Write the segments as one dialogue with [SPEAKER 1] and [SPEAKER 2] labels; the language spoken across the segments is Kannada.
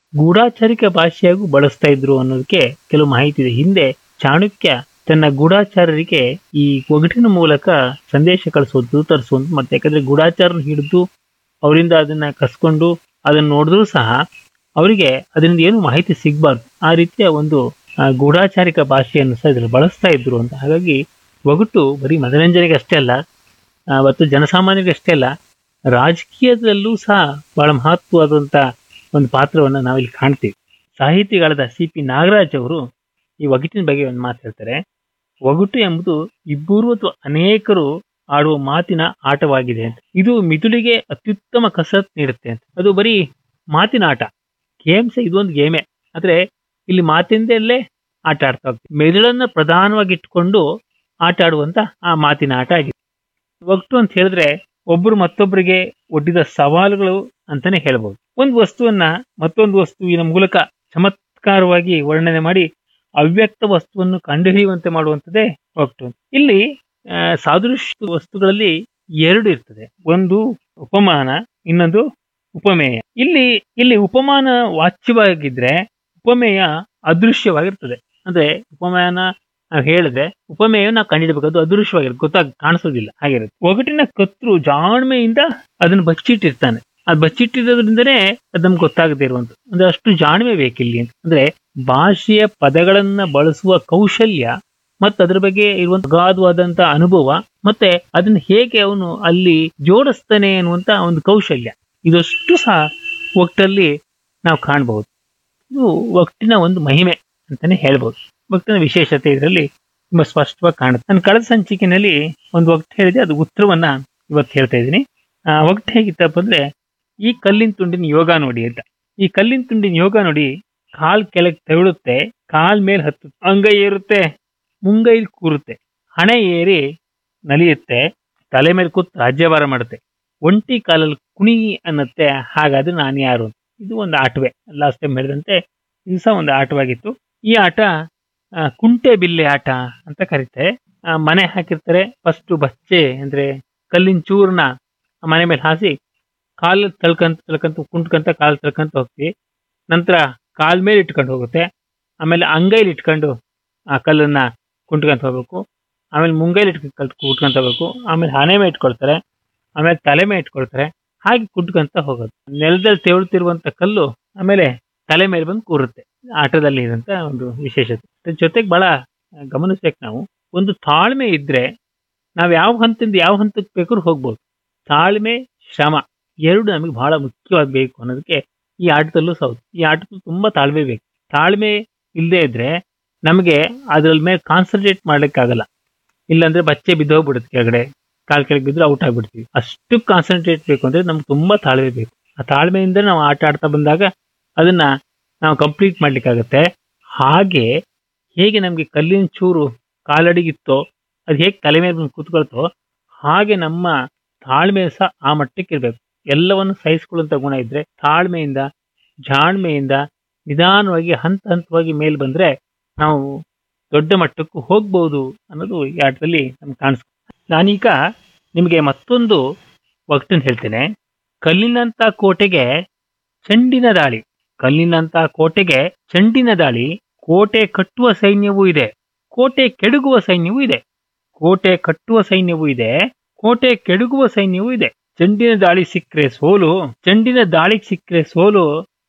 [SPEAKER 1] ಗೂಢಾಚಾರಿಕ ಭಾಷೆಯಾಗೂ ಬಳಸ್ತಾ ಇದ್ರು ಅನ್ನೋದಕ್ಕೆ ಕೆಲವು ಮಾಹಿತಿ ಇದೆ ಹಿಂದೆ ಚಾಣಕ್ಯ ತನ್ನ ಗೂಢಾಚಾರರಿಗೆ ಈ ಒಗಟಿನ ಮೂಲಕ ಸಂದೇಶ ಕಳಿಸೋದು ತರಿಸೋದು ಮತ್ತೆ ಯಾಕಂದ್ರೆ ಗೂಢಾಚಾರನ ಹಿಡಿದು ಅವರಿಂದ ಅದನ್ನ ಕಸ್ಕೊಂಡು ಅದನ್ನ ನೋಡಿದ್ರು ಸಹ ಅವರಿಗೆ ಅದರಿಂದ ಏನು ಮಾಹಿತಿ ಸಿಗಬಾರ್ದು ಆ ರೀತಿಯ ಒಂದು ಆ, ಗೂಢಾಚಾರಿಕ ಭಾಷೆಯನ್ನು ಸಹ ಇದ್ರಲ್ಲಿ ಬಳಸ್ತಾ ಇದ್ರು ಅಂತ ಹಾಗಾಗಿ ಒಗಟು ಬರೀ ಮನರಂಜನೆಗೆ ಅಷ್ಟೇ ಅಲ್ಲ ಆ, ಮತ್ತು ಜನಸಾಮಾನ್ಯರಿಗೆ ಅಷ್ಟೇ ಅಲ್ಲ ರಾಜಕೀಯದಲ್ಲೂ ಸಹ ಬಹಳ ಮಹತ್ವವಾದಂತ ಒಂದು ಪಾತ್ರವನ್ನು ನಾವಿಲ್ಲಿ ಕಾಣ್ತೀವಿ ಸಾಹಿತಿಗಳಾದ ಸಿ ಪಿ ನಾಗರಾಜ್ ಅವರು ಈ ಒಗಟಿನ ಬಗ್ಗೆ ಒಂದು ಮಾತು ಹೇಳ್ತಾರೆ ಒಗಟು ಎಂಬುದು ಇಬ್ಬರು ಅಥವಾ ಅನೇಕರು ಆಡುವ ಮಾತಿನ ಆಟವಾಗಿದೆ ಅಂತ ಇದು ಮಿದುಳಿಗೆ ಅತ್ಯುತ್ತಮ ಕಸರತ್ ನೀಡುತ್ತೆ ಅಂತ ಅದು ಬರೀ ಮಾತಿನ ಆಟ ಗೇಮ್ಸ್ ಇದೊಂದು ಗೇಮೇ ಆದ್ರೆ ಇಲ್ಲಿ ಮಾತಿಂದಲೇ ಆಟ ಆಡ್ತಾ ಹೋಗ್ತೀವಿ ಮೆದುಳನ್ನ ಪ್ರಧಾನವಾಗಿ ಇಟ್ಕೊಂಡು ಆಟ ಆಡುವಂತ ಆ ಮಾತಿನ ಆಟ ಆಗಿದೆ ಒಗಟು ಅಂತ ಹೇಳಿದ್ರೆ ಒಬ್ರು ಮತ್ತೊಬ್ಬರಿಗೆ ಒಡ್ಡಿದ ಸವಾಲುಗಳು ಅಂತಾನೆ ಹೇಳ್ಬೋದು ಒಂದು ವಸ್ತುವನ್ನ ಮತ್ತೊಂದು ವಸ್ತುವಿನ ಮೂಲಕ ಚಮತ್ಕಾರವಾಗಿ ವರ್ಣನೆ ಮಾಡಿ ಅವ್ಯಕ್ತ ವಸ್ತುವನ್ನು ಕಂಡುಹಿಡಿಯುವಂತೆ ಮಾಡುವಂಥದ್ದೇ ಒಗಟು ಇಲ್ಲಿ ಆ, ಸಾದೃಶ್ಯ ವಸ್ತುಗಳಲ್ಲಿ ಎರಡು ಇರ್ತದೆ ಒಂದು ಉಪಮಾನ ಇನ್ನೊಂದು ಉಪಮೇಯ ಇಲ್ಲಿ ಇಲ್ಲಿ ಉಪಮಾನ ವಾಚ್ಯವಾಗಿದ್ರೆ ಉಪಮೇಯ ಅದೃಶ್ಯವಾಗಿರ್ತದೆ ಅಂದ್ರೆ ಉಪಮಾನ ನಾವು ಹೇಳಿದ್ರೆ ಉಪಮೇಯ ನಾವು ಕಂಡಿಡ್ಬೇಕು ಅದು ಅದೃಶ್ಯವಾಗಿರುತ್ತೆ ಗೊತ್ತಾಗ ಕಾಣಿಸೋದಿಲ್ಲ ಹಾಗಿರುತ್ತೆ ಒಗಟಿನ ಕತ್ರು ಜಾಣ್ಮೆಯಿಂದ ಅದನ್ನ ಬಚ್ಚಿಟ್ಟಿರ್ತಾನೆ ಅದು ಬಚ್ಚಿಟ್ಟಿರೋದ್ರಿಂದನೇ ಅದು ನಮ್ಗೆ ಗೊತ್ತಾಗದೇ ಇರುವಂತ ಅಂದ್ರೆ ಅಷ್ಟು ಜಾಣ್ಮೆ ಬೇಕಿಲ್ಲಿ ಅಂತ ಅಂದ್ರೆ ಭಾಷೆಯ ಪದಗಳನ್ನ ಬಳಸುವ ಕೌಶಲ್ಯ ಮತ್ತು ಅದ್ರ ಬಗ್ಗೆ ಇರುವಂತ ಅಗಾಧವಾದಂತ ಅನುಭವ ಮತ್ತೆ ಅದನ್ನ ಹೇಗೆ ಅವನು ಅಲ್ಲಿ ಜೋಡಿಸ್ತಾನೆ ಅನ್ನುವಂತ ಒಂದು ಕೌಶಲ್ಯ ಇದಷ್ಟು ಸಹ ಒಟ್ಟಲ್ಲಿ ನಾವು ಕಾಣಬಹುದು ಇದು ಒಟ್ಟಿನ ಒಂದು ಮಹಿಮೆ ಅಂತಾನೆ ಹೇಳ್ಬೋದು ಒಟ್ಟಿನ ವಿಶೇಷತೆ ಇದರಲ್ಲಿ ತುಂಬಾ ಸ್ಪಷ್ಟವಾಗಿ ಕಾಣುತ್ತೆ ನಾನು ಕಳೆದ ಸಂಚಿಕೆಯಲ್ಲಿ ಒಂದು ಒಟ್ಟು ಹೇಳಿದೆ ಅದು ಉತ್ತರವನ್ನ ಇವತ್ತು ಹೇಳ್ತಾ ಇದ್ದೀನಿ ಆ ಒಟ್ಟು ಹೇಗಿತ್ತಪ್ಪ ಅಂದ್ರೆ ಈ ಕಲ್ಲಿನ ತುಂಡಿನ ಯೋಗ ನೋಡಿ ಅಂತ ಈ ಕಲ್ಲಿನ ತುಂಡಿನ ಯೋಗ ನೋಡಿ ಕಾಲ್ ಕೆಳಗೆ ತೆವಳುತ್ತೆ ಕಾಲ್ ಮೇಲೆ ಹತ್ತುತ್ತೆ ಅಂಗೈ ಏರುತ್ತೆ ಮುಂಗೈಲಿ ಕೂರುತ್ತೆ ಹಣೆ ಏರಿ ನಲಿಯುತ್ತೆ ತಲೆ ಮೇಲೆ ಕೂತ್ ರಾಜ್ಯಭಾರ ಮಾಡುತ್ತೆ ಒಂಟಿ ಕಾಲಲ್ಲಿ ಕುಣಿ ಅನ್ನತ್ತೆ ಹಾಗಾದ್ರೆ ನಾನು ಯಾರು ಅಂತ. ಇದು ಒಂದು ಆಟವೇ ಲಾಸ್ಟ್ ಟೈಮ್ ಹೇಳಿದಂತೆ ಇದು ಸಹ ಒಂದು ಆಟವಾಗಿತ್ತು ಈ ಆಟ ಆ, ಕುಂಟೆ ಬಿಲ್ಲೆ ಆಟ ಅಂತ ಕರೀತಾರೆ ಆ, ಮನೆ ಹಾಕಿರ್ತಾರೆ ಫಸ್ಟ್ ಬಚ್ಚೆ ಅಂದ್ರೆ ಕಲ್ಲಿನ ಚೂರ್ನ ಆ ಮನೆ ಮೇಲೆ ಹಾಸಿ ಕಾಲು ತಳ್ಕಂತ ತಳ್ಕಂತ ಕುಂಟ್ಕಂತ ಕಾಲು ತಳ್ಕಂತ ಹೋಗ್ತೀವಿ ನಂತರ ಕಾಲ್ ಮೇಲೆ ಇಟ್ಕೊಂಡು ಹೋಗುತ್ತೆ ಆಮೇಲೆ ಅಂಗೈಲಿ ಇಟ್ಕೊಂಡು ಆ ಕಲ್ಲನ್ನ ಕುಂಟ್ಕೊಂತ ಹೋಗ್ಬೇಕು ಆಮೇಲೆ ಮುಂಗೈಲಿ ಇಟ್ಕೊಂಡು ಕಲ್ ಕುಟ್ಕೊಂತ ಹೋಗ್ಬೇಕು ಆಮೇಲೆ ಹಣೆ ಮೇಲೆ ಇಟ್ಕೊಳ್ತಾರೆ ಆಮೇಲೆ ತಲೆ ಮೇಲೆ ಇಟ್ಕೊಳ್ತಾರೆ ಹಾಗೆ ಕುಟ್ಕೊಂತ ಹೋಗೋದು ನೆಲದಲ್ಲಿ ತೆವಳುತ್ತಿರುವಂತ ಕಲ್ಲು ಆಮೇಲೆ ತಲೆ ಮೇಲೆ ಬಂದು ಕೂರುತ್ತೆ ಆಟದಲ್ಲಿ ಇದಂತ ಒಂದು ವಿಶೇಷತೆ ಅದ್ರ ಜೊತೆಗೆ ಬಹಳ ಗಮನಿಸ್ಬೇಕು ನಾವು ಒಂದು ತಾಳ್ಮೆ ಇದ್ರೆ ನಾವು ಯಾವ ಹಂತದಿಂದ ಯಾವ ಹಂತಕ್ಕೆ ಬೇಕಾದ್ರೂ ಹೋಗ್ಬೋದು ತಾಳ್ಮೆ ಶ್ರಮ ಎರಡು ನಮಗೆ ಬಹಳ ಮುಖ್ಯವಾಗಿ ಬೇಕು ಅನ್ನೋದಕ್ಕೆ ಈ ಆಟದಲ್ಲೂ ಸಹ ಹೌದು. ಈ ಆಟದಲ್ಲೂ ತುಂಬಾ ತಾಳ್ಮೆ ಬೇಕು ತಾಳ್ಮೆ ಇಲ್ಲದೆ ಇದ್ರೆ ನಮಗೆ ಅದ್ರ ಮೇಲೆ ಕಾನ್ಸಂಟ್ರೇಟ್ ಮಾಡ್ಲಿಕ್ಕಾಗಲ್ಲ ಇಲ್ಲಾಂದ್ರೆ ಬಚ್ಚೆ ಬಿದ್ದೋಗ್ಬಿಡುತ್ತೆ ಕೆಳಗಡೆ ಕಾಲ್ ಕೆಳಗೆ ಬಿದ್ರೆ ಔಟ್ ಆಗ್ಬಿಡ್ತೀವಿ ಅಷ್ಟು ಕಾನ್ಸಂಟ್ರೇಟ್ ಬೇಕು ಅಂದ್ರೆ ನಮ್ಗೆ ತುಂಬಾ ತಾಳ್ಮೆ ಬೇಕು ಆ ತಾಳ್ಮೆಯಿಂದ ನಾವು ಆಟ ಆಡ್ತಾ ಬಂದಾಗ ಅದನ್ನ ನಾವು ಕಂಪ್ಲೀಟ್ ಮಾಡ್ಲಿಕ್ಕಾಗತ್ತೆ ಹಾಗೆ ಹೇಗೆ ನಮ್ಗೆ ಕಲ್ಲಿನ ಚೂರು ಕಾಲಡಿಗಿತ್ತೋ ಅದು ಹೇಗೆ ತಲೆ ಮೇಲೆ ಬಂದು ಕೂತ್ಕೊಳ್ತೋ ಹಾಗೆ ನಮ್ಮ ತಾಳ್ಮೆ ಸಹ ಆ ಮಟ್ಟಕ್ಕೆ ಇರಬೇಕು ಎಲ್ಲವನ್ನು ಸಹಿಸ್ಕೊಳ್ಳುವಂತ ಗುಣ ಇದ್ರೆ ತಾಳ್ಮೆಯಿಂದ ಜಾಣ್ಮೆಯಿಂದ ನಿಧಾನವಾಗಿ ಹಂತ ಹಂತವಾಗಿ ಮೇಲ್ ಬಂದ್ರೆ ನಾವು ದೊಡ್ಡ ಮಟ್ಟಕ್ಕೂ ಹೋಗ್ಬೋದು ಅನ್ನೋದು ಈ ಆಟದಲ್ಲಿ ನಮ್ಗೆ ಕಾಣಿಸ್ ನಾನೀಗ ನಿಮಗೆ ಮತ್ತೊಂದು ಒಗಟನ್ನು ಹೇಳ್ತೇನೆ ಕಲ್ಲಿನಂತ ಕೋಟೆಗೆ ಚೆಂಡಿನ ದಾಳಿ ಕಲ್ಲಿನಂತ ಕೋಟೆಗೆ ಚೆಂಡಿನ ದಾಳಿ ಕೋಟೆ ಕಟ್ಟುವ ಸೈನ್ಯವೂ ಇದೆ ಕೋಟೆ ಕೆಡಗುವ ಸೈನ್ಯವೂ ಇದೆ ಕೋಟೆ ಕಟ್ಟುವ ಸೈನ್ಯವೂ ಇದೆ ಕೋಟೆ ಕೆಡಗುವ ಸೈನ್ಯವೂ ಇದೆ ಚೆಂಡಿನ ದಾಳಿ ಸಿಕ್ಕರೆ ಸೋಲು ಚೆಂಡಿನ ದಾಳಿಗೆ ಸಿಕ್ಕರೆ ಸೋಲು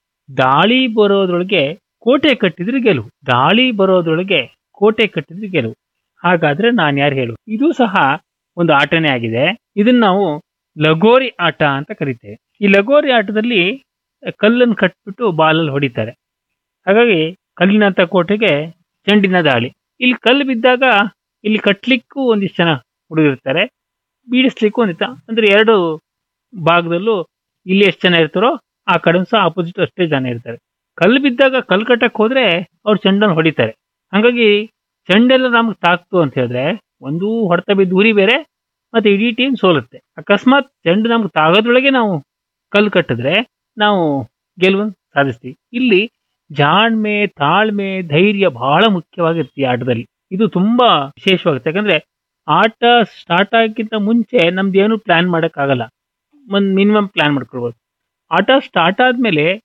[SPEAKER 1] ದಾಳಿ ಬರೋದ್ರೊಳಗೆ ಕೋಟೆ ಕಟ್ಟಿದ್ರೆ ಗೆಲುವು ದಾಳಿ ಬರೋದ್ರೊಳಗೆ ಕೋಟೆ ಕಟ್ಟಿದ್ರೆ ಗೆಲುವು ಹಾಗಾದ್ರೆ ನಾನು ಯಾರು ಹೇಳು ಇದು ಸಹ ಒಂದು ಆಟನೇ ಆಗಿದೆ ಇದನ್ನ ನಾವು ಲಗೋರಿ ಆಟ ಅಂತ ಕರಿತೇವೆ ಈ ಲಗೋರಿ ಆಟದಲ್ಲಿ ಕಲ್ಲನ್ನು ಕಟ್ಬಿಟ್ಟು ಬಾಲಲ್ಲಿ ಹೊಡಿತಾರೆ ಹಾಗಾಗಿ ಕಲ್ಲಿನಂತ ಕೋಟೆಗೆ ಚೆಂಡಿನ ದಾಳಿ ಇಲ್ಲಿ ಕಲ್ಲು ಬಿದ್ದಾಗ ಇಲ್ಲಿ ಕಟ್ಲಿಕ್ಕೂ ಒಂದಿಷ್ಟು ಜನ ಹುಡುಗಿರ್ತಾರೆ ಬೀಳಿಸ್ಲಿಕ್ಕೂ ಒಂದಿಷ್ಟ ಅಂದ್ರೆ ಎರಡು ಭಾಗದಲ್ಲೂ ಇಲ್ಲಿ ಎಷ್ಟು ಜನ ಇರ್ತಾರೋ ಆ ಕಡೆ ಸಹ ಆಪೋಸಿಟ್ ಅಷ್ಟೇ ಜನ ಇರ್ತಾರೆ ಕಲ್ಲು ಬಿದ್ದಾಗ ಕಲ್ಲು ಕಟ್ಟಕ್ ಹೋದ್ರೆ ಅವ್ರು ಚೆಂಡನ್ನು ಹೊಡಿತಾರೆ ಹಂಗಾಗಿ ಚೆಂಡೆಲ್ಲ ನಮ್ಗೆ ತಾಕ್ತು ಅಂತ ಹೇಳಿದ್ರೆ ಒಂದು ಹೊಡೆತ ಬಿದ್ದು ಉರಿ ಬೇರೆ ಮತ್ತೆ ಇಡೀ ಟೀಮ್ ಸೋಲುತ್ತೆ ಅಕಸ್ಮಾತ್ ಚೆಂಡು ನಮ್ಗೆ ತಾಗೋದ್ರೊಳಗೆ ನಾವು ಕಲ್ಲು ಕಟ್ಟಿದ್ರೆ ನಾವು ಗೆಲುವನ್ನು ಸಾಧಿಸ್ತೀವಿ ಇಲ್ಲಿ ಜಾಣ್ಮೆ ತಾಳ್ಮೆ ಧೈರ್ಯ ಬಹಳ ಮುಖ್ಯವಾಗಿರುತ್ತೆ ಈ ಆಟದಲ್ಲಿ ಇದು ತುಂಬಾ ವಿಶೇಷವಾಗುತ್ತೆ ಯಾಕಂದ್ರೆ ಆಟ ಸ್ಟಾರ್ಟ್ ಆಗಕ್ಕಿಂತ ಮುಂಚೆ ನಮ್ದು ಏನು ಪ್ಲಾನ್ ಮಾಡಕ್ ಆಗಲ್ಲ ಒಂದ್ ಮಿನಿಮಮ್ ಪ್ಲಾನ್ ಮಾಡ್ಕೊಳ್ಬೋದು ಆಟ ಸ್ಟಾರ್ಟ್ ಆದ್ಮೇಲೆ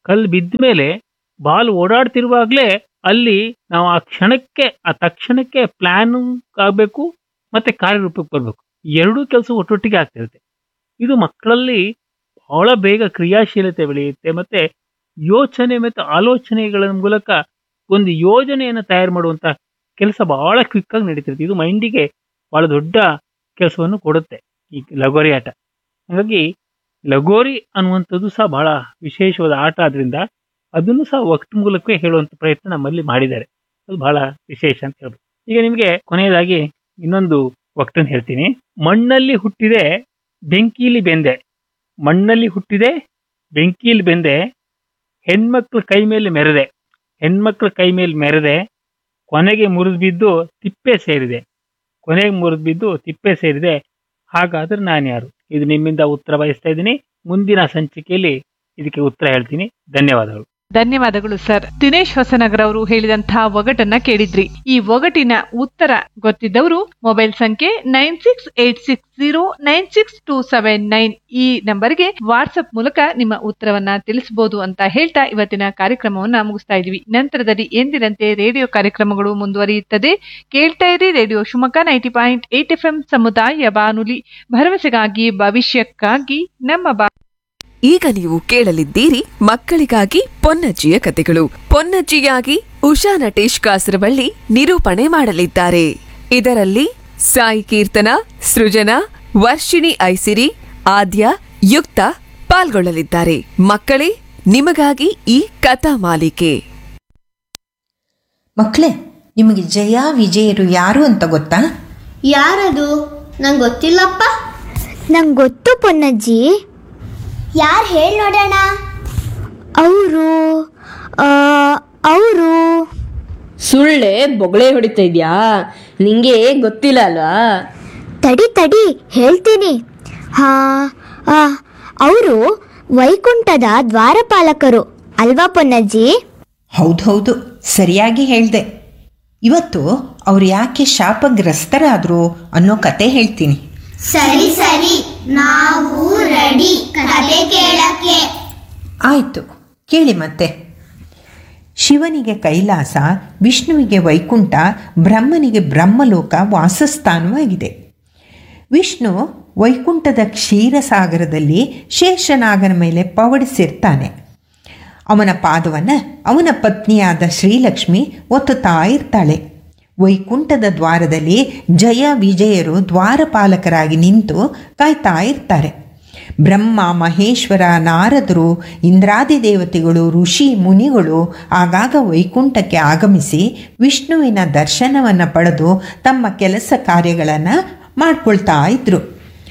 [SPEAKER 1] ಕಲ್ಲು ಬಿದ್ದ ಮೇಲೆ ಬಾಲ್ ಓಡಾಡ್ತಿರುವಾಗಲೇ ಅಲ್ಲಿ ನಾವು ಆ ಕ್ಷಣಕ್ಕೆ ಆ ತಕ್ಷಣಕ್ಕೆ ಪ್ಲಾನ್ ಆಗಬೇಕು ಮತ್ತೆ ಕಾರ್ಯರೂಪಕ್ಕೆ ಬರಬೇಕು ಎರಡೂ ಕೆಲಸ ಒಟ್ಟೊಟ್ಟಿಗೆ ಆಗ್ತಿರುತ್ತೆ ಇದು ಮಕ್ಕಳಲ್ಲಿ ಬಹಳ ಬೇಗ ಕ್ರಿಯಾಶೀಲತೆ ಬೆಳೆಯುತ್ತೆ ಮತ್ತೆ ಯೋಚನೆ ಮತ್ತು ಆಲೋಚನೆಗಳ ಮೂಲಕ ಒಂದು ಯೋಜನೆಯನ್ನು ತಯಾರು ಮಾಡುವಂತ ಕೆಲಸ ಬಹಳ ಕ್ವಿಕ್ ಆಗಿ ನಡೀತಿರುತ್ತೆ ಇದು ಮೈಂಡಿಗೆ ಬಹಳ ದೊಡ್ಡ ಕೆಲಸವನ್ನು ಕೊಡುತ್ತೆ ಈ ಲಗೋರಿ ಆಟ ಹಾಗಾಗಿ ಲಗೋರಿ ಅನ್ನುವಂಥದ್ದು ಸಹ ಬಹಳ ವಿಶೇಷವಾದ ಆಟ ಆದ್ರಿಂದ ಅದನ್ನು ಸಹ ಒಟ್ಟು ಮೂಲಕವೇ ಹೇಳುವಂತ ಪ್ರಯತ್ನ ನಮ್ಮಲ್ಲಿ ಮಾಡಿದ್ದಾರೆ ಅದು ಬಹಳ ವಿಶೇಷ ಅಂತ ಹೇಳ್ಬೋದು ಈಗ ನಿಮಗೆ ಕೊನೆಯದಾಗಿ ಇನ್ನೊಂದು ಒಕ್ಟನ್ನು ಹೇಳ್ತೀನಿ ಮಣ್ಣಲ್ಲಿ ಹುಟ್ಟಿದೆ ಬೆಂಕಿಲಿ ಬೆಂದೆ ಮಣ್ಣಲ್ಲಿ ಹುಟ್ಟಿದೆ ಬೆಂಕಿಲಿ ಬೆಂದೆ ಹೆಣ್ಮಕ್ಳ ಕೈ ಮೇಲೆ ಮೆರೆದೆ ಹೆಣ್ಮಕ್ಳ ಕೈ ಮೇಲೆ ಮೆರೆದೆ ಕೊನೆಗೆ ಮುರಿದು ಬಿದ್ದು ತಿಪ್ಪೆ ಸೇರಿದೆ ಕೊನೆಗೆ ಮುರಿದು ಬಿದ್ದು ತಿಪ್ಪೆ ಸೇರಿದೆ ಹಾಗಾದ್ರೆ ನಾನು ಯಾರು ಇದು ನಿಮ್ಮಿಂದ ಉತ್ತರ ಬಯಸ್ತಾ ಇದ್ದೀನಿ ಮುಂದಿನ ಸಂಚಿಕೆಯಲ್ಲಿ ಇದಕ್ಕೆ ಉತ್ತರ ಹೇಳ್ತೀನಿ ಧನ್ಯವಾದಗಳು
[SPEAKER 2] ಧನ್ಯವಾದಗಳು ಸರ್ ದಿನೇಶ್ ಹೊಸನಗರ್ ಅವರು ಹೇಳಿದಂತಹ ಒಗಟನ್ನ ಕೇಳಿದ್ರಿ ಈ ಒಗಟಿನ ಉತ್ತರ ಗೊತ್ತಿದ್ದವರು ಮೊಬೈಲ್ ಸಂಖ್ಯೆ nine six eight six zero nine six two seven nine ಈ ನಂಬರ್ಗೆ ವಾಟ್ಸ್ಆಪ್ ಮೂಲಕ ನಿಮ್ಮ ಉತ್ತರವನ್ನ ತಿಳಿಸಬಹುದು ಅಂತ ಹೇಳ್ತಾ ಇವತ್ತಿನ ಕಾರ್ಯಕ್ರಮವನ್ನ ಮುಗಿಸ್ತಾ ಇದೀವಿ ನಂತರದಲ್ಲಿ ಎಂದಿನಂತೆ ರೇಡಿಯೋ ಕಾರ್ಯಕ್ರಮಗಳು ಮುಂದುವರಿಯುತ್ತದೆ ಕೇಳ್ತಾ ಇರಿ radio Shivamogga ninety point eight F M ಸಮುದಾಯ ಬಾನುಲಿ ಭರವಸೆಗಾಗಿ ಭವಿಷ್ಯಕ್ಕಾಗಿ ನಮ್ಮ ಬಾ
[SPEAKER 3] ಈಗ ನೀವು ಕೇಳಲಿದ್ದೀರಿ ಮಕ್ಕಳಿಗಾಗಿ ಪೊನ್ನಜ್ಜಿಯ ಕತೆಗಳು ಪೊನ್ನಜ್ಜಿಯಾಗಿ ಉಷಾ ನಟೇಶ್ ಕಾಸರವಳ್ಳಿ ನಿರೂಪಣೆ ಮಾಡಲಿದ್ದಾರೆ ಇದರಲ್ಲಿ ಸಾಯಿ ಕೀರ್ತನ ಸೃಜನಾ ವರ್ಷಿಣಿ ಐಸಿರಿ ಆದ್ಯ ಯುಕ್ತ ಪಾಲ್ಗೊಳ್ಳಲಿದ್ದಾರೆ ಮಕ್ಕಳೇ ನಿಮಗಾಗಿ ಈ ಕಥಾ ಮಾಲಿಕೆ
[SPEAKER 4] ಮಕ್ಕಳೇ ನಿಮಗೆ ಜಯ ವಿಜಯರು ಯಾರು ಅಂತ ಗೊತ್ತಾ
[SPEAKER 5] ಯಾರದು ನಂಗೆ ಗೊತ್ತಿಲ್ಲಪ್ಪ
[SPEAKER 6] ನಂಗೆ ಗೊತ್ತು ಪೊನ್ನಜ್ಜಿ
[SPEAKER 5] ಯಾರು ಹೇಳಿ ನೋಡೋಣ
[SPEAKER 6] ಅವರು ಅವರು
[SPEAKER 7] ಸುಳ್ಳೆ ಬೊಗಳೆ ಹೊಡಿತಾ ಇದ್ಯಾ ನಿಂಗೆ ಗೊತ್ತಿಲ್ಲ ಅಲ್ವಾ
[SPEAKER 6] ತಡಿ ತಡಿ ಹೇಳ್ತೀನಿ ಹಾ ಅವರು ವೈಕುಂಠದ ದ್ವಾರಪಾಲಕರು ಅಲ್ವಾ ಪೊನ್ನಜ್ಜಿ
[SPEAKER 4] ಹೌದೌದು ಸರಿಯಾಗಿ ಹೇಳ್ದೆ ಇವತ್ತು ಅವ್ರು ಯಾಕೆ ಶಾಪಗ್ರಸ್ತರಾದ್ರು ಅನ್ನೋ ಕತೆ ಹೇಳ್ತೀನಿ
[SPEAKER 5] ಸರಿ ಸರಿ ನಾವು ರೆಡಿ ಕತೆ ಕೇಳಕ್ಕೆ
[SPEAKER 4] ಆಯಿತು ಕೇಳಿ ಮತ್ತೆ ಶಿವನಿಗೆ ಕೈಲಾಸ ವಿಷ್ಣುವಿಗೆ ವೈಕುಂಠ ಬ್ರಹ್ಮನಿಗೆ ಬ್ರಹ್ಮಲೋಕ ವಾಸಸ್ಥಾನವಾಗಿದೆ ವಿಷ್ಣು ವೈಕುಂಠದ ಕ್ಷೀರಸಾಗರದಲ್ಲಿ ಶೇಷನಾಗನ ಮೇಲೆ ಪವಡಿಸಿರ್ತಾನೆ ಅವನ ಪಾದವನ್ನು ಅವನ ಪತ್ನಿಯಾದ ಶ್ರೀಲಕ್ಷ್ಮಿ ಒತ್ತುತ್ತಾ ಇರ್ತಾಳೆ ವೈಕುಂಠದ ದ್ವಾರದಲ್ಲಿ ಜಯ ವಿಜಯರು ದ್ವಾರಪಾಲಕರಾಗಿ ನಿಂತು ಕಾಯ್ತಾ ಇರ್ತಾರೆ ಬ್ರಹ್ಮ ಮಹೇಶ್ವರ ನಾರದರು ಇಂದ್ರಾದಿ ದೇವತೆಗಳು ಋಷಿ ಮುನಿಗಳು ಆಗಾಗ ವೈಕುಂಠಕ್ಕೆ ಆಗಮಿಸಿ ವಿಷ್ಣುವಿನ ದರ್ಶನವನ್ನು ಪಡೆದು ತಮ್ಮ ಕೆಲಸ ಕಾರ್ಯಗಳನ್ನು ಮಾಡ್ಕೊಳ್ತಾ ಇದ್ರು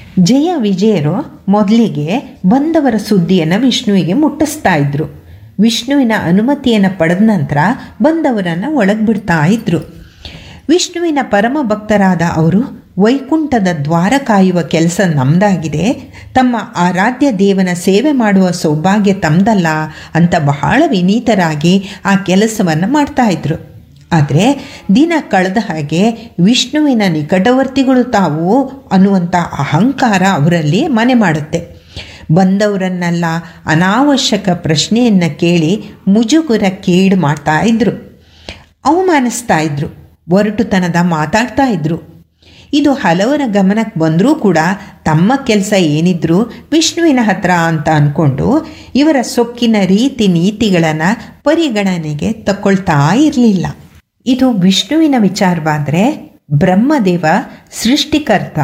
[SPEAKER 4] ಜಯ ವಿಜಯರು ಮೊದಲಿಗೆ ಬಂದವರ ಸುದ್ದಿಯನ್ನು ವಿಷ್ಣುವಿಗೆ ಮುಟ್ಟಿಸ್ತಾ ಇದ್ರು ವಿಷ್ಣುವಿನ ಅನುಮತಿಯನ್ನು ಪಡೆದ ನಂತರ ಬಂದವರನ್ನು ಒಳಗೆ ಬಿಡ್ತಾ ಇದ್ರು ವಿಷ್ಣುವಿನ ಪರಮ ಭಕ್ತರಾದ ಅವರು ವೈಕುಂಠದ ದ್ವಾರ ಕಾಯುವ ಕೆಲಸ ನಮ್ದಾಗಿದೆ ತಮ್ಮ ಆರಾಧ್ಯ ದೇವನ ಸೇವೆ ಮಾಡುವ ಸೌಭಾಗ್ಯ ತಮ್ದಲ್ಲ ಅಂತ ಬಹಳ ವಿನೀತರಾಗಿ ಆ ಕೆಲಸವನ್ನು ಮಾಡ್ತಾ ಇದ್ರು ಆದರೆ ದಿನ ಕಳೆದ ಹಾಗೆ ವಿಷ್ಣುವಿನ ನಿಕಟವರ್ತಿಗಳು ತಾವು ಅನ್ನುವಂಥ ಅಹಂಕಾರ ಅವರಲ್ಲಿ ಮನೆ ಮಾಡುತ್ತೆ ಬಂದವರನ್ನೆಲ್ಲ ಅನಾವಶ್ಯಕ ಪ್ರಶ್ನೆಯನ್ನು ಕೇಳಿ ಮುಜುಗುರ ಕೇಡು ಮಾಡ್ತಾ ಇದ್ರು ಅವಮಾನಿಸ್ತಾ ಇದ್ರು ಒರಟುತನದ ಮಾತಾಡ್ತಾ ಇದ್ರು ಇದು ಹಲವರ ಗಮನಕ್ಕೆ ಬಂದರೂ ಕೂಡ ತಮ್ಮ ಕೆಲಸ ಏನಿದ್ರು ವಿಷ್ಣುವಿನ ಹತ್ರ ಅಂತ ಅಂದ್ಕೊಂಡು ಇವರ ಸೊಕ್ಕಿನ ರೀತಿ ನೀತಿಗಳನ್ನು ಪರಿಗಣನೆಗೆ ತಗೊಳ್ತಾ ಇರಲಿಲ್ಲ ಇದು ವಿಷ್ಣುವಿನ ವಿಚಾರವಾದರೆ ಬ್ರಹ್ಮದೇವ ಸೃಷ್ಟಿಕರ್ತ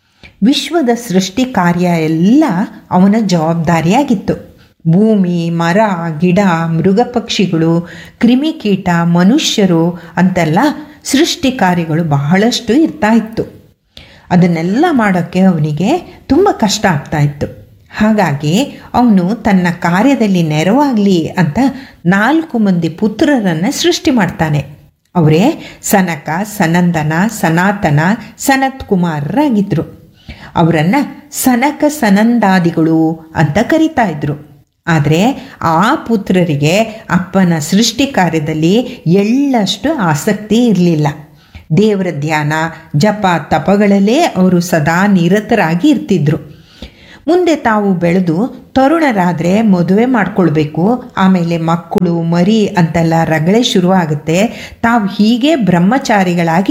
[SPEAKER 4] ವಿಶ್ವದ ಸೃಷ್ಟಿ ಕಾರ್ಯ ಎಲ್ಲ ಅವನ ಜವಾಬ್ದಾರಿಯಾಗಿತ್ತು ಭೂಮಿ ಮರ ಗಿಡ ಮೃಗ ಪಕ್ಷಿಗಳು ಕ್ರಿಮಿಕೀಟ ಮನುಷ್ಯರು ಅಂತೆಲ್ಲ ಸೃಷ್ಟಿ ಕಾರ್ಯಗಳು ಬಹಳಷ್ಟು ಇರ್ತಾ ಇತ್ತು ಅದನ್ನೆಲ್ಲ ಮಾಡೋಕ್ಕೆ ಅವನಿಗೆ ತುಂಬ ಕಷ್ಟ ಆಗ್ತಾ ಇತ್ತು ಹಾಗಾಗಿ ಅವನು ತನ್ನ ಕಾರ್ಯದಲ್ಲಿ ನೆರವಾಗಲಿ ಅಂತ ನಾಲ್ಕು ಮಂದಿ ಪುತ್ರರನ್ನು ಸೃಷ್ಟಿ ಮಾಡ್ತಾನೆ ಅವರೇ ಸನಕ ಸನಂದನ ಸನಾತನ ಸನತ್ ಕುಮಾರರಾಗಿದ್ದರು ಅವರನ್ನು ಸನಕ ಸನಂದಾದಿಗಳು ಅಂತ ಕರಿತಾ ಇದ್ರು ಆದರೆ ಆ ಪುತ್ರರಿಗೆ ಅಪ್ಪನ ಸೃಷ್ಟಿ ಕಾರ್ಯದಲ್ಲಿ ಎಳ್ಳಷ್ಟು ಆಸಕ್ತಿ ಇರಲಿಲ್ಲ ದೇವರ ಧ್ಯಾನ ಜಪ ತಪಗಳಲ್ಲೇ ಅವರು ಸದಾ ನಿರತರಾಗಿ ಇರ್ತಿದ್ರು ಮುಂದೆ ತಾವು ಬೆಳೆದು ತರುಣರಾದರೆ ಮದುವೆ ಮಾಡ್ಕೊಳ್ಬೇಕು ಆಮೇಲೆ ಮಕ್ಕಳು ಮರಿ ಅಂತೆಲ್ಲ ರಗಳೆ ಶುರುವಾಗುತ್ತೆ ತಾವು ಹೀಗೆ ಬ್ರಹ್ಮಚಾರಿಗಳಾಗಿ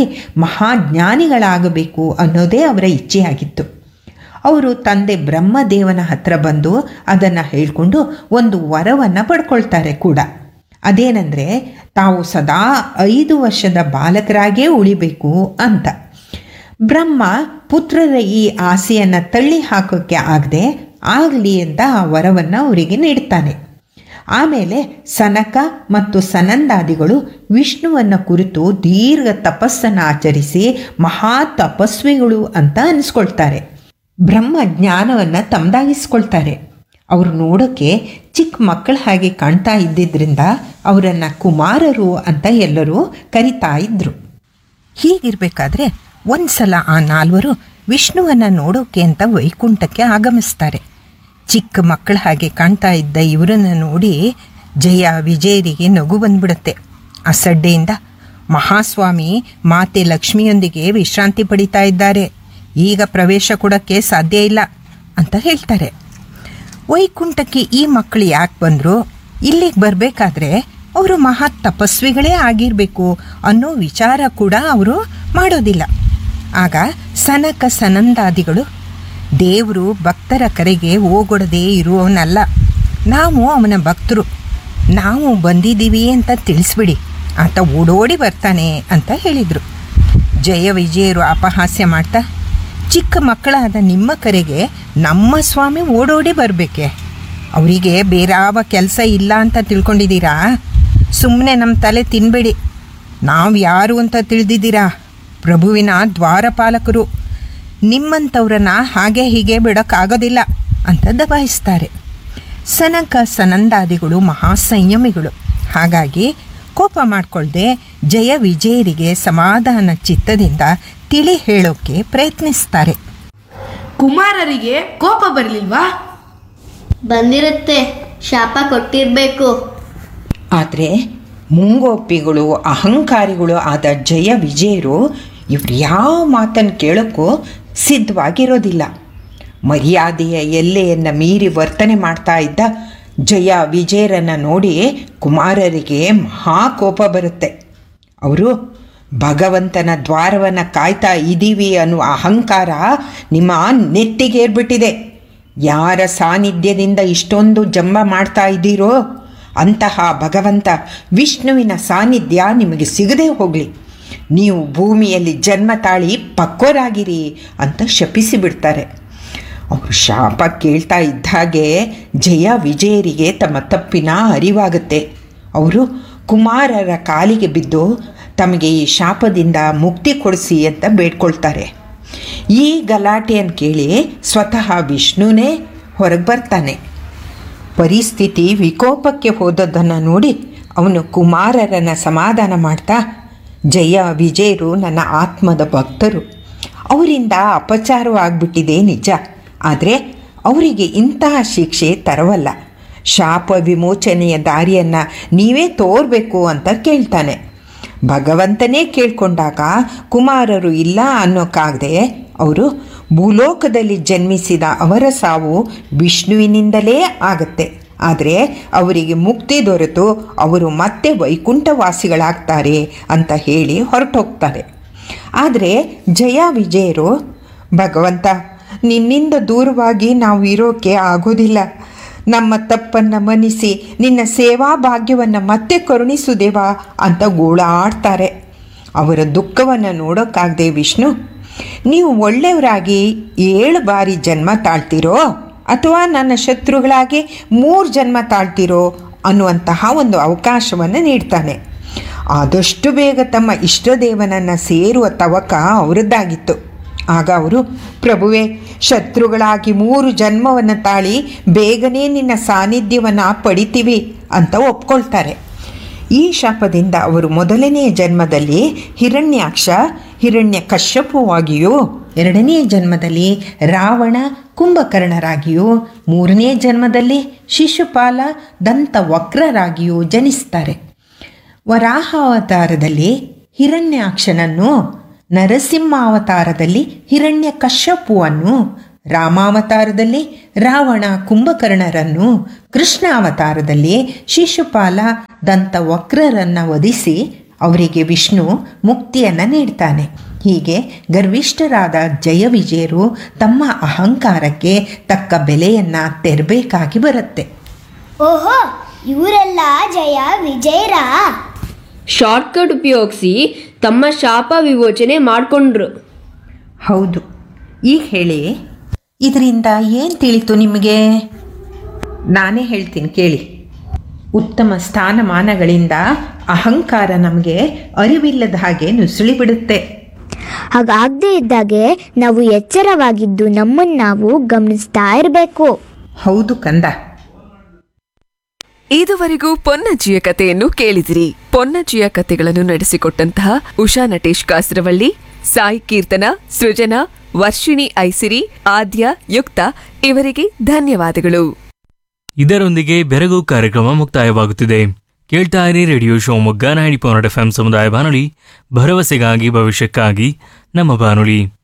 [SPEAKER 4] ಮಹಾಜ್ಞಾನಿಗಳಾಗಬೇಕು ಅನ್ನೋದೇ ಅವರ ಇಚ್ಛೆಯಾಗಿತ್ತು ಅವರು ತಂದೆ ಬ್ರಹ್ಮದೇವನ ಹತ್ರ ಬಂದು ಅದನ್ನು ಹೇಳಿಕೊಂಡು ಒಂದು ವರವನ್ನು ಪಡ್ಕೊಳ್ತಾರೆ ಕೂಡ ಅದೇನೆಂದರೆ ತಾವು ಸದಾ ಐದು ವರ್ಷದ ಬಾಲಕರಾಗೇ ಉಳಿಬೇಕು ಅಂತ ಬ್ರಹ್ಮ ಪುತ್ರರ ಈ ಆಸೆಯನ್ನು ತಳ್ಳಿ ಹಾಕೋಕ್ಕೆ ಆಗದೆ ಆಗಲಿ ಅಂತ ಆ ವರವನ್ನು ಅವರಿಗೆ ನೀಡ್ತಾನೆ ಆಮೇಲೆ ಸನಕ ಮತ್ತು ಸನಂದಾದಿಗಳು ವಿಷ್ಣುವನ್ನು ಕುರಿತು ದೀರ್ಘ ತಪಸ್ಸನ್ನು ಆಚರಿಸಿ ಮಹಾ ತಪಸ್ವಿಗಳು ಅಂತ ಅನಿಸ್ಕೊಳ್ತಾರೆ ಬ್ರಹ್ಮ ಜ್ಞಾನವನ್ನು ತಮ್ಮದಾಗಿಸ್ಕೊಳ್ತಾರೆ ಅವರು ನೋಡೋಕ್ಕೆ ಚಿಕ್ಕ ಮಕ್ಕಳ ಹಾಗೆ ಕಾಣ್ತಾ ಇದ್ದಿದ್ದರಿಂದ ಅವರನ್ನು ಕುಮಾರರು ಅಂತ ಎಲ್ಲರೂ ಕರಿತಾ ಇದ್ದರು ಹೀಗಿರಬೇಕಾದ್ರೆ ಒಂದು ಸಲ ಆ ನಾಲ್ವರು ವಿಷ್ಣುವನ್ನು ನೋಡೋಕೆ ಅಂತ ವೈಕುಂಠಕ್ಕೆ ಆಗಮಿಸ್ತಾರೆ ಚಿಕ್ಕ ಮಕ್ಕಳ ಹಾಗೆ ಕಾಣ್ತಾ ಇದ್ದ ಇವರನ್ನು ನೋಡಿ ಜಯ ವಿಜಯರಿಗೆ ನಗು ಬಂದ್ಬಿಡುತ್ತೆ ಅಸಡ್ಡೆಯಿಂದ ಮಹಾಸ್ವಾಮಿ ಮಾತೆ ಲಕ್ಷ್ಮಿಯೊಂದಿಗೆ ವಿಶ್ರಾಂತಿ ಪಡಿತಾ ಇದ್ದಾರೆ ಈಗ ಪ್ರವೇಶ ಕೊಡೋಕ್ಕೆ ಸಾಧ್ಯ ಇಲ್ಲ ಅಂತ ಹೇಳ್ತಾರೆ ವೈಕುಂಠಕ್ಕೆ ಈ ಮಕ್ಕಳು ಯಾಕೆ ಬಂದರು ಇಲ್ಲಿಗೆ ಬರಬೇಕಾದ್ರೆ ಅವರು ಮಹಾ ತಪಸ್ವಿಗಳೇ ಆಗಿರಬೇಕು ಅನ್ನೋ ವಿಚಾರ ಕೂಡ ಅವರು ಮಾಡೋದಿಲ್ಲ ಆಗ ಸನಕ ಸನಂದಾದಿಗಳು ದೇವರು ಭಕ್ತರ ಕರೆಗೆ ಹೋಗೊಡದೆ ಇರುವವನಲ್ಲ ನಾವು ಅವನ ಭಕ್ತರು ನಾವು ಬಂದಿದ್ದೀವಿ ಅಂತ ತಿಳಿಸ್ಬಿಡಿ ಆತ ಓಡೋಡಿ ಬರ್ತಾನೆ ಅಂತ ಹೇಳಿದರು ಜಯ ವಿಜಯರು ಅಪಹಾಸ್ಯ ಮಾಡ್ತಾ ಚಿಕ್ಕ ಮಕ್ಕಳಾದ ನಿಮ್ಮ ಕರೆಗೆ ನಮ್ಮ ಸ್ವಾಮಿ ಓಡೋಡಿ ಬರಬೇಕೆ ಅವರಿಗೆ ಬೇರಾವ ಕೆಲಸ ಇಲ್ಲ ಅಂತ ತಿಳ್ಕೊಂಡಿದ್ದೀರಾ ಸುಮ್ಮನೆ ನಮ್ಮ ತಲೆ ತಿನ್ಬೇಡಿ ನಾವು ಯಾರು ಅಂತ ತಿಳಿದಿದ್ದೀರಾ ಪ್ರಭುವಿನ ದ್ವಾರಪಾಲಕರು ನಿಮ್ಮಂಥವ್ರನ್ನ ಹಾಗೆ ಹೀಗೆ ಬಿಡೋಕ್ಕಾಗೋದಿಲ್ಲ ಅಂತ ದಬಾಯಿಸ್ತಾರೆ ಸನಕ ಸನಂದಾದಿಗಳು ಮಹಾ ಸಂಯಮಿಗಳು ಹಾಗಾಗಿ ಕೋಪ ಮಾಡಿಕೊಳ್ಳದೆ ಜಯ ವಿಜಯರಿಗೆ ಸಮಾಧಾನ ಚಿತ್ತದಿಂದ ತಿಳಿ ಹೇಳೋಕ್ಕೆ ಪ್ರಯತ್ನಿಸ್ತಾರೆ
[SPEAKER 7] ಕುಮಾರರಿಗೆ ಕೋಪ ಬರಲಿಲ್ವಾ
[SPEAKER 5] ಬಂದಿರುತ್ತೆ ಶಾಪ ಕೊಟ್ಟಿರ್ಬೇಕು
[SPEAKER 4] ಆದರೆ ಮುಂಗೋಪಿಗಳು ಅಹಂಕಾರಿಗಳು ಆದ ಜಯ ವಿಜಯರು ಇವ್ರು ಯಾವ ಮಾತನ್ನು ಕೇಳೋಕ್ಕೂ ಸಿದ್ಧವಾಗಿರೋದಿಲ್ಲ ಮರ್ಯಾದೆಯ ಎಲ್ಲೆಯನ್ನು ಮೀರಿ ವರ್ತನೆ ಮಾಡ್ತಾ ಇದ್ದ ಜಯ ವಿಜಯರನ್ನು ನೋಡಿ ಕುಮಾರರಿಗೆ ಮಹಾ ಕೋಪ ಬರುತ್ತೆ ಅವರು ಭಗವಂತನ ದ್ವಾರವನ್ನು ಕಾಯ್ತಾ ಇದ್ದೀವಿ ಅನ್ನುವ ಅಹಂಕಾರ ನಿಮ್ಮ ನೆತ್ತಿಗೇರ್ಬಿಟ್ಟಿದೆ ಯಾರ ಸಾನ್ನಿಧ್ಯದಿಂದ ಇಷ್ಟೊಂದು ಜಂಬ ಮಾಡ್ತಾ ಇದ್ದೀರೋ ಅಂತಹ ಭಗವಂತ ವಿಷ್ಣುವಿನ ಸಾನ್ನಿಧ್ಯ ನಿಮಗೆ ಸಿಗದೆ ಹೋಗಲಿ ನೀವು ಭೂಮಿಯಲ್ಲಿ ಜನ್ಮ ತಾಳಿ ಪಕ್ವರಾಗಿರಿ ಅಂತ ಶಪಿಸಿ ಬಿಡ್ತಾರೆ ಅವರು ಶಾಪ ಕೇಳ್ತಾ ಇದ್ದಾಗೆ ಜಯ ವಿಜಯರಿಗೆ ತಮ್ಮ ತಪ್ಪಿನ ಅರಿವಾಗುತ್ತೆ ಅವರು ಕುಮಾರರ ಕಾಲಿಗೆ ಬಿದ್ದು ತಮಗೆ ಈ ಶಾಪದಿಂದ ಮುಕ್ತಿ ಕೊಡಿಸಿ ಅಂತ ಬೇಡ್ಕೊಳ್ತಾರೆ ಈ ಗಲಾಟೆಯನ್ನು ಕೇಳಿ ಸ್ವತಃ ವಿಷ್ಣುನೇ ಹೊರಗೆ ಬರ್ತಾನೆ ಪರಿಸ್ಥಿತಿ ವಿಕೋಪಕ್ಕೆ ಹೋದದ್ದನ್ನು ನೋಡಿ ಅವನು ಕುಮಾರರನ್ನು ಸಮಾಧಾನ ಮಾಡ್ತಾ ಜಯ ವಿಜಯರು ನನ್ನ ಆತ್ಮದ ಭಕ್ತರು ಅವರಿಂದ ಅಪಚಾರವಾಗ್ಬಿಟ್ಟಿದೆ ನಿಜ ಆದರೆ ಅವರಿಗೆ ಇಂತಹ ಶಿಕ್ಷೆ ತರವಲ್ಲ ಶಾಪ ವಿಮೋಚನೆಯ ದಾರಿಯನ್ನು ನೀವೇ ತೋರಬೇಕು ಅಂತ ಕೇಳ್ತಾನೆ ಭಗವಂತನೇ ಕೇಳ್ಕೊಂಡಾಗ ಕುಮಾರರು ಇಲ್ಲ ಅನ್ನೋಕ್ಕಾಗದೆ ಅವರು ಭೂಲೋಕದಲ್ಲಿ ಜನ್ಮಿಸಿದ ಅವರ ಸಾವು ವಿಷ್ಣುವಿನಿಂದಲೇ ಆಗತ್ತೆ ಆದರೆ ಅವರಿಗೆ ಮುಕ್ತಿ ದೊರೆತು ಅವರು ಮತ್ತೆ ವೈಕುಂಠವಾಸಿಗಳಾಗ್ತಾರೆ ಅಂತ ಹೇಳಿ ಹೊರಟೋಗ್ತಾರೆ ಆದರೆ ಜಯ ವಿಜಯರು ಭಗವಂತ ನಿನ್ನಿಂದ ದೂರವಾಗಿ ನಾವು ಇರೋಕ್ಕೆ ಆಗೋದಿಲ್ಲ ನಮ್ಮ ತಪ್ಪನ್ನು ಮನ್ನಿಸಿ ನಿನ್ನ ಸೇವಾ ಭಾಗ್ಯವನ್ನು ಮತ್ತೆ ಕರುಣಿಸು ದೇವಾ ಅಂತ ಗೋಳಾಡ್ತಾರೆ ಅವರ ದುಃಖವನ್ನು ನೋಡೋಕ್ಕಾಗದೆ ವಿಷ್ಣು ನೀವು ಒಳ್ಳೆಯವರಾಗಿ ಏಳು ಬಾರಿ ಜನ್ಮ ತಾಳ್ತಿರೋ ಅಥವಾ ನನ್ನ ಶತ್ರುಗಳಾಗಿ ಮೂರು ಜನ್ಮ ತಾಳ್ತಿರೋ ಅನ್ನುವಂತಹ ಒಂದು ಅವಕಾಶವನ್ನು ನೀಡ್ತಾನೆ ಆದಷ್ಟು ಬೇಗ ತಮ್ಮ ಇಷ್ಟದೇವನನ್ನು ಸೇರುವ ತವಕ ಅವರದ್ದಾಗಿತ್ತು ಆಗ ಅವರು ಪ್ರಭುವೆ ಶತ್ರುಗಳಾಗಿ ಮೂರು ಜನ್ಮವನ್ನು ತಾಳಿ ಬೇಗನೆ ನಿನ್ನ ಸಾನ್ನಿಧ್ಯವನ್ನು ಪಡಿತೀವಿ ಅಂತ ಒಪ್ಕೊಳ್ತಾರೆ ಈ ಶಾಪದಿಂದ ಅವರು ಮೊದಲನೆಯ ಜನ್ಮದಲ್ಲಿ ಹಿರಣ್ಯಾಕ್ಷ ಹಿರಣ್ಯ ಕಶ್ಯಪವಾಗಿಯೂ ಎರಡನೆಯ ಜನ್ಮದಲ್ಲಿ ರಾವಣ ಕುಂಭಕರ್ಣರಾಗಿಯೂ ಮೂರನೇ ಜನ್ಮದಲ್ಲಿ ಶಿಶುಪಾಲ ದಂತ ವಕ್ರರಾಗಿಯೂ ಜನಿಸ್ತಾರೆ ವರಾಹ ಅವತಾರದಲ್ಲಿ ಹಿರಣ್ಯಾಕ್ಷನನ್ನು ನರಸಿಂಹ ಅವತಾರದಲ್ಲಿ ಹಿರಣ್ಯ ಕಶ್ಯಪುವನ್ನು ರಾಮಾವತಾರದಲ್ಲಿ ರಾವಣ ಕುಂಭಕರ್ಣರನ್ನು ಕೃಷ್ಣ ಅವತಾರದಲ್ಲಿ ಶಿಶುಪಾಲ ದಂತ ವಕ್ರರನ್ನು ವಧಿಸಿ ಅವರಿಗೆ ವಿಷ್ಣು ಮುಕ್ತಿಯನ್ನು ನೀಡ್ತಾನೆ ಹೀಗೆ ಗರ್ವಿಷ್ಠರಾದ ಜಯವಿಜಯರು ತಮ್ಮ ಅಹಂಕಾರಕ್ಕೆ ತಕ್ಕ ಬೆಲೆಯನ್ನು ತೆರಬೇಕಾಗಿ ಬರುತ್ತೆ
[SPEAKER 6] ಓಹೋ ಇವರೆಲ್ಲ ಜಯ ವಿಜಯರಾ
[SPEAKER 8] ಶಾರ್ಟ್ಕಟ್ ಉಪಯೋಗಿಸಿ ತಮ್ಮ ಶಾಪ ವಿಮೋಚನೆ ಮಾಡಿಕೊಂಡ್ರು
[SPEAKER 4] ಹೌದು ಈಗ ಹೇಳಿ ಇದರಿಂದ ಏನು ತಿಳಿತು ನಿಮಗೆ ನಾನೇ ಹೇಳ್ತೀನಿ ಕೇಳಿ ಉತ್ತಮ ಸ್ಥಾನಮಾನಗಳಿಂದ ಅಹಂಕಾರ ನಮಗೆ ಅರಿವಿಲ್ಲದ ಹಾಗೆ ನುಸುಳಿ ಬಿಡುತ್ತೆ
[SPEAKER 6] ಹಾಗಾಗದೇ ಇದ್ದಾಗೆ ನಾವು ಎಚ್ಚರವಾಗಿದ್ದು ನಮ್ಮನ್ನು ನಾವು ಗಮನಿಸ್ತಾ ಇರಬೇಕು
[SPEAKER 4] ಹೌದು ಕಂದ
[SPEAKER 3] ಇದುವರೆಗೂ ಪೊನ್ನಜ್ಜಿಯ ಕಥೆಯನ್ನು ಕೇಳಿದಿರಿ ಪೊನ್ನಜ್ಜಿಯ ಕಥೆಗಳನ್ನು ನಡೆಸಿಕೊಟ್ಟಂತಹ ಉಷಾ ನಟೇಶ್ ಕಾಸರವಳ್ಳಿ ಸಾಯಿ ಕೀರ್ತನ ಸೃಜನಾ ವರ್ಷಿಣಿ ಐಸಿರಿ ಆದ್ಯ ಯುಕ್ತ ಇವರಿಗೆ ಧನ್ಯವಾದಗಳು
[SPEAKER 9] ಇದರೊಂದಿಗೆ ಬೆರಗು ಕಾರ್ಯಕ್ರಮ ಮುಕ್ತಾಯವಾಗುತ್ತಿದೆ ಕೇಳ್ತಾ ಇರಿ radio Shivamogga ninety point F M ಸಮುದಾಯ ಬಾನುಲಿ ಭರವಸೆಗಾಗಿ ಭವಿಷ್ಯಕ್ಕಾಗಿ ನಮ್ಮ ಬಾನುಲಿ